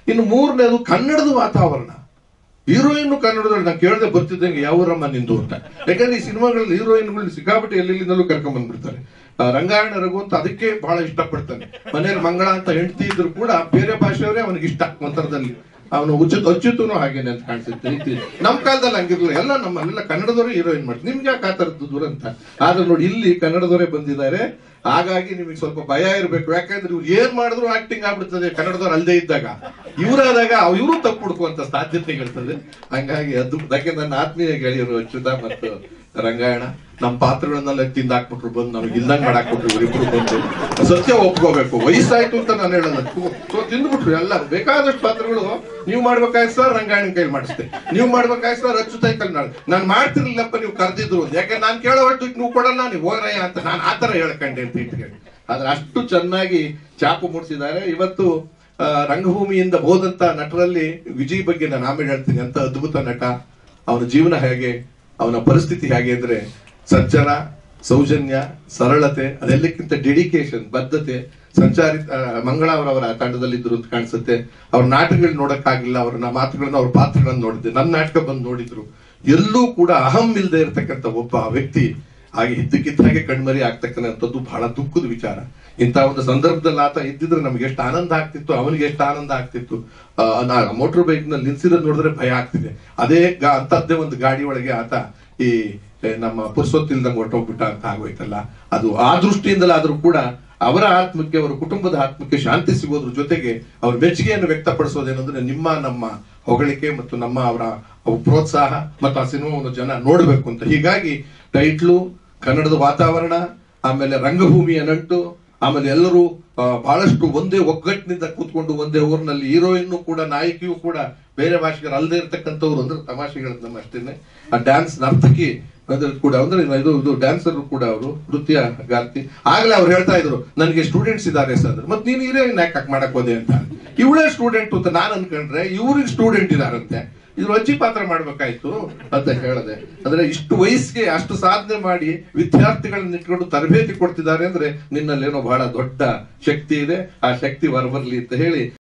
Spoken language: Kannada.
ಇನ್ನು ಮೂರನೇದು ಕನ್ನಡದ ವಾತಾವರಣ ಹೀರೋಯಿನ್ ಕನ್ನಡದಲ್ಲಿ ನಾನು ಕೇಳದೆ ಬರ್ತಿದ್ದಂಗೆ ಯಾವರಮ್ಮ ನಿಂದು ಅಂತ ಯಾಕಂದ್ರೆ ಈ ಸಿನಿಮಾಗಳಲ್ಲಿ ಹೀರೋಯಿನ್ಗಳು ಸಿಕ್ಕಾಪಟ್ಟೆ ಎಲ್ಲೆಲ್ಲಿಂದಲೂ ಕರ್ಕೊಂಡ್ ಬಂದ್ಬಿಡ್ತಾರೆ ಆ, ರಂಗಾಯಣ ರಘು ಅಂತ ಅದಕ್ಕೆ ಬಹಳ ಇಷ್ಟಪಡ್ತಾನೆ ಮನೇಲಿ ಮಂಗಳ ಅಂತ ಹೆಂಡತಿ ಇದ್ರು ಕೂಡ ಬೇರೆ ಭಾಷೆಯವರೇ ಅವನಿಗೆ ಇಷ್ಟ ಒಂಥರದಲ್ಲಿ ಅವನು ಉಚಿತ ಅಚ್ಯುತನು ಹಾಗೇನೆ ಅಂತ ಕಾಣಿಸುತ್ತೆ ರೀತಿ ನಮ್ ಕಾಲದಲ್ಲಿ ಹಂಗಿರ್ಲಿಲ್ಲ ಎಲ್ಲ ನಮ್ಮಲ್ಲೆಲ್ಲ ಕನ್ನಡದವರೇ ಹೀರೋಯಿನ್ ಮಾಡ್ತಾರೆ ನಿಮ್ಗೆ ಯಾಕೆ ಆ ತರದ್ದು ದುರಂತ ಆದ್ರೆ ನೋಡಿ ಇಲ್ಲಿ ಕನ್ನಡದವರೇ ಬಂದಿದ್ದಾರೆ ಹಾಗಾಗಿ ನಿಮಗೆ ಸ್ವಲ್ಪ ಭಯ ಇರಬೇಕು ಯಾಕಂದ್ರೆ ಇವ್ರು ಏನ್ ಮಾಡಿದ್ರು ಆಕ್ಟಿಂಗ್ ಆಗ್ಬಿಡ್ತದೆ ಕನ್ನಡದವ್ರು ಅಲ್ಲದೆ ಇದ್ದಾಗ ಇವರಾದಾಗ ಇವರು ತಪ್ಪು ಹುಡುಕುವಂತ ಸಾಧ್ಯತೆಗಳಿರ್ತದೆ ಹಂಗಾಗಿ ಅದು ಯಾಕೆ ನನ್ನ ಆತ್ಮೀಯ ಗೆಳೆಯರು ಅಚ್ಯುತ ಮತ್ತು ರಂಗಾಯಣ ನಮ್ಮ ಪಾತ್ರಗಳನ್ನೆಲ್ಲ ತಿಂದಾಕ್ಬಿಟ್ರು ಬಂದು ನಮಗೆ ಇಲ್ದಂಗ್ ಮಾಡಾಕ್ಬಿಟ್ರು ಇವರಿಬ್ರು ಬಂದು ಸತ್ಯ ಒಪ್ಕೋಬೇಕು ವಯಸ್ಸಾಯ್ತು ಅಂತ ನಾನು ಹೇಳಲ್ಲ ಸೊ ತಿಂದ್ಬಿಟ್ರು ಎಲ್ಲ ಬೇಕಾದಷ್ಟು ಪಾತ್ರಗಳು ನೀವು ಮಾಡ್ಬೇಕಾಯ್ತು ಸರ್ ರಂಗಾಯಣ ಕೈಲಿ ಮಾಡಿಸ್ತೆ ನೀವು ಮಾಡ್ಬೇಕಾಯ್ತು ಸರ್ ಅಚ್ಚುತ ಕೈಲಿ ನಾಳೆ ನಾನು ಮಾಡ್ತಿರ್ಲಿಲ್ಲಪ್ಪ ನೀವು ಕರೆದಿದ್ರು ಅಂತ ಯಾಕೆ ನಾನು ಕೇಳೋ ಒಟ್ಟು ನೀವು ಕೊಡಲ್ಲ ನೀವು ಹೋಗ್ರಯ್ಯ ಅಂತ ನಾನು ಆತರ ಹೇಳ್ಕೊಂಡೆ ಅಂತ ಇಟ್ಕೊಂಡು ಆದ್ರೆ ಅಷ್ಟು ಚೆನ್ನಾಗಿ ಚಾಪು ಮೂಡಿಸಿದ್ದಾರೆ ಇವತ್ತು ಆ, ರಂಗಭೂಮಿಯಿಂದ ಹೋದಂತ ನಟರಲ್ಲಿ ವಿಜಯ್ ಬಗ್ಗೆ ನಾನು ಆಮೇಲೆ ಹೇಳ್ತೀನಿ ಅಂತ ಅದ್ಭುತ ನಟ ಅವನ ಜೀವನ ಹೇಗೆ ಅವನ ಪರಿಸ್ಥಿತಿ ಹೇಗೆ ಅಂದ್ರೆ ಸಜ್ಜನ ಸೌಜನ್ಯ ಸರಳತೆ ಅದೆಲ್ಲಕ್ಕಿಂತ ಡೆಡಿಕೇಶನ್ ಬದ್ಧತೆ ಸಂಚಾರಿ ಆ, ಮಂಗಳ ಅವರವರ ತಂಡದಲ್ಲಿ ಇದ್ರು ಅಂತ ಕಾಣಿಸುತ್ತೆ ಅವ್ರ ನಾಟಕಗಳು ನೋಡಕ್ಕಾಗಿಲ್ಲ ಅವ್ರ ಮಾತುಗಳನ್ನ ಅವ್ರ ಪಾತ್ರಗಳನ್ನ ನೋಡಿದ್ದೆ ನನ್ನ ನಾಟಕ ಬಂದು ನೋಡಿದ್ರು ಎಲ್ಲೂ ಕೂಡ ಅಹಂ ಇಲ್ಲದೆ ಇರತಕ್ಕಂತ ಒಬ್ಬ ವ್ಯಕ್ತಿ ಹಾಗೆ ಇದ್ದಕ್ಕಿದ್ದ ಹಾಗೆ ಕಣ್ಮರಿ ಆಗ್ತಕ್ಕಂಥದ್ದು ಬಹಳ ದುಃಖದ ವಿಚಾರ ಇಂಥ ಒಂದು ಸಂದರ್ಭದಲ್ಲಿ ಆತ ಇದ್ದಿದ್ರೆ ನಮ್ಗೆ ಎಷ್ಟು ಆನಂದ ಆಗ್ತಿತ್ತು ಅವನಿಗೆ ಎಷ್ಟು ಆನಂದ ಆಗ್ತಿತ್ತು ಮೋಟರ್ ಬೈಕ್ ನಲ್ಲಿ ನಿಲ್ಸಿರೋದ್ ನೋಡಿದ್ರೆ ಭಯ ಆಗ್ತಿದೆ ಅದೇ ಗಾ- ಅಂತದ್ದೇ ಒಂದು ಗಾಡಿ ಒಳಗೆ ಆತ ಈ ಏ, ನಮ್ಮ ಪುರ್ಸೊತ್ತಿಲ್ದಂಗೆ ಹೊರಟೋಗ್ಬಿಟ್ಟ ಅಂತ ಆಗೋಯ್ತಲ್ಲ ಅದು ಆ ದೃಷ್ಟಿಯಿಂದಲಾದ್ರೂ ಕೂಡ ಅವರ ಆತ್ಮಕ್ಕೆ ಅವರ ಕುಟುಂಬದ ಆತ್ಮಕ್ಕೆ ಶಾಂತಿ ಸಿಗೋದ್ರ ಜೊತೆಗೆ ಅವ್ರ ಮೆಚ್ಚುಗೆಯನ್ನು ವ್ಯಕ್ತಪಡಿಸೋದೇನಂದ್ರೆ ನಿಮ್ಮ ನಮ್ಮ ಹೊಗಳಿಕೆ ಮತ್ತು ನಮ್ಮ ಅವರ ಪ್ರೋತ್ಸಾಹ ಮತ್ತು ಆ ಸಿನಿಮಾವನ್ನು ಜನ ನೋಡ್ಬೇಕು ಅಂತ ಹೀಗಾಗಿ ಟೈಟ್ಲು ಕನ್ನಡದ ವಾತಾವರಣ ಆಮೇಲೆ ರಂಗಭೂಮಿಯ ನಂಟು ಆಮೇಲೆ ಎಲ್ಲರೂ ಆ, ಬಹಳಷ್ಟು ಒಂದೇ ಒಗ್ಗಟ್ಟಿನಿಂದ ಕೂತ್ಕೊಂಡು ಒಂದೇ ಊರಿನಲ್ಲಿ ಹೀರೋಯಿನ್ ಕೂಡ ನಾಯಕಿಯು ಕೂಡ ಬೇರೆ ಭಾಷೆಗರು ಅಲ್ಲದೆ ಇರ್ತಕ್ಕಂಥವ್ರು ಅಂದ್ರೆ ತಮಾಷೆಗಳು ನಮ್ಮ ಅಷ್ಟೇನೆ ಆ ಡ್ಯಾನ್ಸ್ ನರ್ತಕಿ ಅದ್ರ ಕೂಡ ಅಂದ್ರೆ ಇದು ಇದು ಡ್ಯಾನ್ಸರ್ ಕೂಡ ಅವರು ನೃತ್ಯ ಗಾರ್ತಿ ಆಗ್ಲೇ ಅವ್ರು ಹೇಳ್ತಾ ಇದ್ರು ನನಗೆ ಸ್ಟೂಡೆಂಟ್ಸ್ ಇದ್ದಾರೆ ಸರ್ ಮತ್ತೆ ನೀನು ಹೀರೋಯಿನ್ ಯಾಕೆ ಮಾಡಕ್ ಹೋದೆ ಅಂತ ಇವಳೇ ಸ್ಟೂಡೆಂಟ್ ಅಂತ ನಾನು ಅನ್ಕೊಂಡ್ರೆ ಇವ್ರಿಗೆ ಸ್ಟೂಡೆಂಟ್ ಇದಾರಂತೆ ಇದ್ರ ಅಜ್ಜಿ ಪಾತ್ರ ಮಾಡ್ಬೇಕಾಯ್ತು ಅಂತ ಹೇಳದೆ ಅಂದ್ರೆ ಇಷ್ಟು ವಯಸ್ಸಿಗೆ ಅಷ್ಟು ಸಾಧನೆ ಮಾಡಿ ವಿದ್ಯಾರ್ಥಿಗಳನ್ನ ಇಟ್ಕೊಂಡು ತರಬೇತಿ ಕೊಡ್ತಿದ್ದಾರೆ ಅಂದ್ರೆ ನಿನ್ನಲ್ಲೇನೋ ಬಹಳ ದೊಡ್ಡ ಶಕ್ತಿ ಇದೆ ಆ ಶಕ್ತಿ ಹೊರಬರ್ಲಿ ಅಂತ ಹೇಳಿ